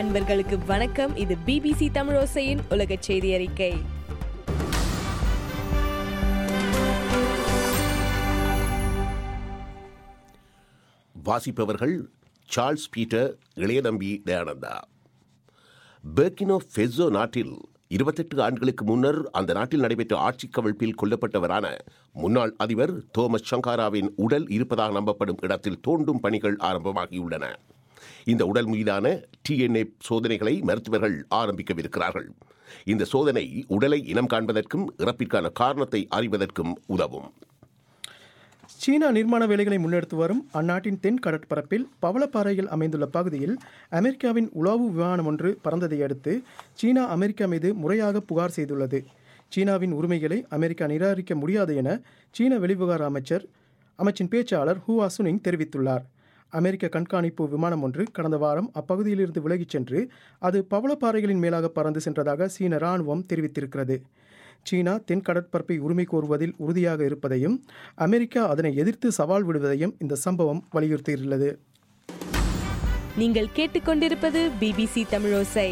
அன்பர்களுக்கு வணக்கம் இது பிபிசி தமிழோசையின் உலக செய்தி அறிக்கை வாசிப்பவர்கள் Charles Peter Ilayanambi Dayananda Burkina Faso நாட்டில் இருபத்தெட்டு ஆண்டுகளுக்கு முன்னர் அந்த நாட்டில் நடைபெற்ற ஆட்சி கவிழ்ப்பில் கொல்லப்பட்டவரான முன்னாள் அதிபர் தோமஸ் சங்காராவின் உடல் இருப்பதாக நம்பப்படும் இடத்தில் தோண்டும் பணிகள் ஆரம்பமாகியுள்ளன இந்த உடல் மீதான டிஎன்ஏ சோதனைகளை மருத்துவர்கள் ஆரம்பிக்கவிருக்கிறார்கள் இந்த சோதனை உடலை இனம் காண்பதற்கும் இறப்பிற்கான காரணத்தை அறிவதற்கும் உதவும் சீனா நிர்மாண வேலைகளை முன்னெடுத்து வரும் அந்நாட்டின் தென் கடற்பரப்பில் பவளப்பாறையில் அமைந்துள்ள பகுதியில் அமெரிக்காவின் உளவு விமானம் ஒன்று பறந்ததை அடுத்து சீனா அமெரிக்கா மீது முறையாக புகார் செய்துள்ளது சீனாவின் உரிமைகளை அமெரிக்கா நிராகரிக்க முடியாது என சீன வெளிவிவகார அமைச்சர் அமைச்சின் பேச்சாளர் ஹூவா சுனிங் தெரிவித்துள்ளார் அமெரிக்க கண்காணிப்பு விமானம் ஒன்று கடந்த வாரம் அப்பகுதியிலிருந்து விலகிச் சென்று அது பவளப்பாறைகளின் மேலாக பறந்து சென்றதாக சீன ராணுவம் தெரிவித்திருக்கிறது சீனா தென் கடற்பரப்பை உரிமை கோருவதில் உறுதியாக இருப்பதையும் அமெரிக்கா அதனை எதிர்த்து சவால் விடுவதையும் இந்த சம்பவம் வலியுறுத்தியுள்ளது நீங்கள் கேட்டுக்கொண்டிருப்பது பிபிசி தமிழோசை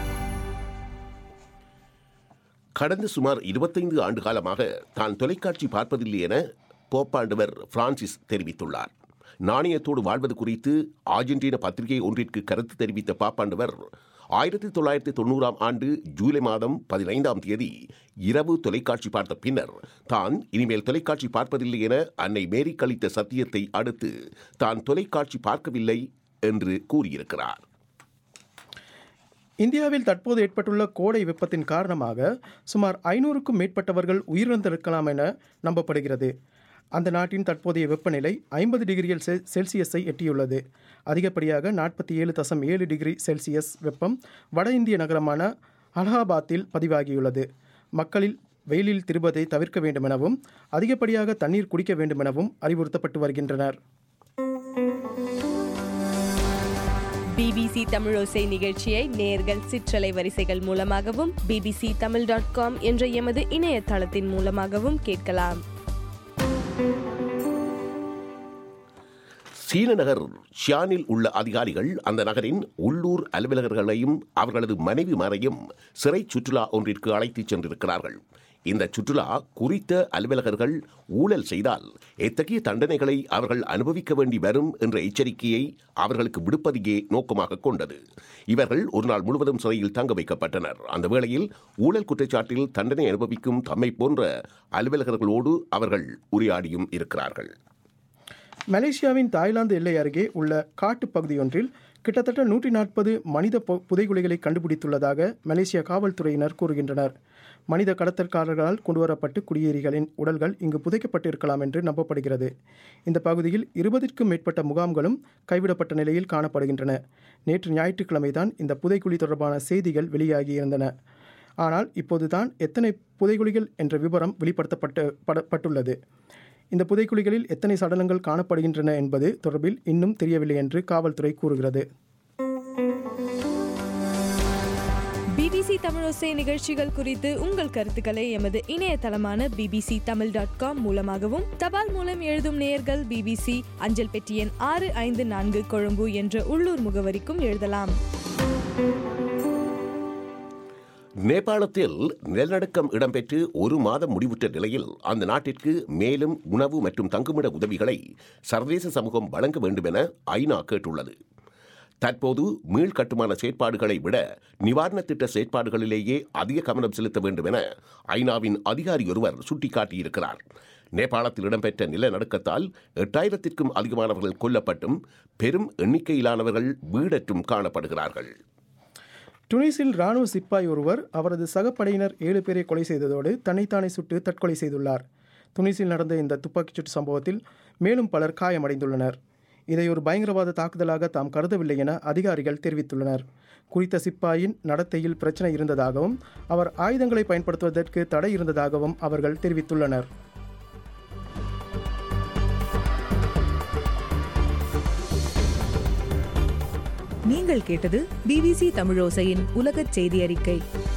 கடந்த சுமார் இருபத்தைந்து ஆண்டு காலமாக தான் தொலைக்காட்சி பார்ப்பதில்லை என போப்பாண்டவர் பிரான்சிஸ் தெரிவித்துள்ளார் நாணயத்தோடு வாழ்வது குறித்து ஆர்ஜென்டின பத்திரிகை ஒன்றிற்கு கருத்து தெரிவித்த பாப்பாண்டவர் ஆயிரத்தி தொள்ளாயிரத்தி தொண்ணூறாம் ஆண்டு ஜூலை மாதம் பதினைந்தாம் தேதி இரவு தொலைக்காட்சி பார்த்த பின்னர் தான் இனிமேல் தொலைக்காட்சி பார்ப்பதில்லை என அன்னை மேரி கழித்த சத்தியத்தை அடுத்து தான் தொலைக்காட்சி பார்க்கவில்லை என்று கூறியிருக்கிறார் இந்தியாவில் தற்போது ஏற்பட்டுள்ள கோடை வெப்பத்தின் காரணமாக சுமார் ஐநூறுக்கும் மேற்பட்டவர்கள் உயிரிழந்திருக்கலாம் என நம்பப்படுகிறது அந்த நாட்டின் தற்போதைய வெப்பநிலை ஐம்பது டிகிரியில் செ செல்சியஸை எட்டியுள்ளது அதிகப்படியாக நாற்பத்தி ஏழு தசம் ஏழு டிகிரி செல்சியஸ் வெப்பம் வட இந்திய நகரமான அலகாபாத்தில் பதிவாகியுள்ளது மக்களில் வெயிலில் திரும்பதை தவிர்க்க வேண்டுமெனவும் அதிகப்படியாக தண்ணீர் குடிக்க வேண்டுமெனவும் அறிவுறுத்தப்பட்டு வருகின்றனர் பிபிசி தமிழோசை நிகழ்ச்சியை நேர்கள் சிற்றலை வரிசைகள் மூலமாகவும் பிபிசி தமிழ் டாட் காம் என்ற எமது இணையதளத்தின் மூலமாகவும் கேட்கலாம் சீன நகர் ஷியானில் உள்ள அதிகாரிகள் அந்த நகரின் உள்ளூர் அலுவலகர்களையும் அவர்களது மனைவிமாரையும் சிறை சுற்றுலா ஒன்றிற்கு அழைத்துச் சென்றிருக்கிறார்கள் இந்த சுற்றுலா குறித்த அலுவலகர்கள் ஊழல் செய்தால் எத்தகைய தண்டனைகளை அவர்கள் அனுபவிக்க வேண்டி வரும் என்ற எச்சரிக்கையை அவர்களுக்கு விடுப்பதையே நோக்கமாக கொண்டது இவர்கள் ஒரு நாள் முழுவதும் சிறையில் தங்க வைக்கப்பட்டனர் அந்த வேளையில் ஊழல் குற்றச்சாட்டில் தண்டனை அனுபவிக்கும் தம்மை போன்ற அலுவலகர்களோடு அவர்கள் உரையாடியும் இருக்கிறார்கள் மலேசியாவின் தாய்லாந்து எல்லை அருகே உள்ள காட்டுப் பகுதியொன்றில் கிட்டத்தட்ட நூற்றி நாற்பது மனித பொ- புதைகுழிகளை கண்டுபிடித்துள்ளதாக மலேசிய காவல்துறையினர் கூறுகின்றனர் மனித கடத்தல்காரர்களால் கொண்டுவரப்பட்டு குடியேறிகளின் உடல்கள் இங்கு புதைக்கப்பட்டிருக்கலாம் என்று நம்பப்படுகிறது இந்த பகுதியில் இருபதிற்கும் மேற்பட்ட முகாம்களும் கைவிடப்பட்ட நிலையில் காணப்படுகின்றன நேற்று ஞாயிற்றுக்கிழமைதான் இந்த புதைக்குழி தொடர்பான செய்திகள் வெளியாகியிருந்தன ஆனால் இப்போதுதான் எத்தனை புதைகுழிகள் என்ற விவரம் வெளிப்படுத்தப்பட்டு பட- பட்டுள்ளது இந்த புதைக்குழிகளில் எத்தனை சடலங்கள் காணப்படுகின்றன என்பது தொடர்பில் இன்னும் தெரியவில்லை என்று காவல்துறை கூறுகிறது பிபிசி தமிழோசை நிகழ்ச்சிகள் குறித்து உங்கள் கருத்துக்களை எமது இணையதளமான பிபிசி தமிழ் டாட் காம் மூலமாகவும் தபால் மூலம் எழுதும் நேயர்கள் பிபிசி அஞ்சல் பெட்டி எண் ஆறு ஐந்து நான்கு கொழும்பு என்ற உள்ளூர் முகவரிக்கும் எழுதலாம் நேபாளத்தில் நிலநடுக்கம் இடம்பெற்று ஒரு மாதம் முடிவுற்ற நிலையில் அந்த நாட்டிற்கு மேலும் உணவு மற்றும் தங்குமிட உதவிகளை சர்வதேச சமூகம் வழங்க வேண்டும் என ஐநா கேட்டுள்ளது தற்போது மீள் கட்டுமான செயற்பாடுகளை விட நிவாரணத் திட்ட செயற்பாடுகளிலேயே அதிக கவனம் செலுத்த வேண்டும் என ஐநாவின் அதிகாரி ஒருவர் சுட்டிக்காட்டியிருக்கிறார் நேபாளத்தில் இடம்பெற்ற நிலநடுக்கத்தால் எட்டாயிரத்திற்கும் அதிகமானவர்கள் கொல்லப்பட்டும் பெரும் எண்ணிக்கையிலானவர்கள் வீடற்றும் காணப்படுகிறார்கள் டுனிஸில் ராணுவ சிப்பாய் ஒருவர் அவரது சகப்படையினர் ஏழு பேரை கொலை செய்ததோடு தன்னைத்தானே சுட்டு தற்கொலை செய்துள்ளார் துனிஸில் நடந்த இந்த துப்பாக்கிச் சூட்டு சம்பவத்தில் மேலும் பலர் காயமடைந்துள்ளனர் இதை ஒரு பயங்கரவாத தாக்குதலாக தாம் கருதவில்லை என அதிகாரிகள் தெரிவித்துள்ளனர் குறித்த சிப்பாயின் நடத்தையில் பிரச்சனை இருந்ததாகவும் அவர் ஆயுதங்களை பயன்படுத்துவதற்கு தடை இருந்ததாகவும் அவர்கள் தெரிவித்துள்ளனர் நீங்கள் கேட்டது பிபிசி தமிழோசையின் உலகச் செய்தி அறிக்கை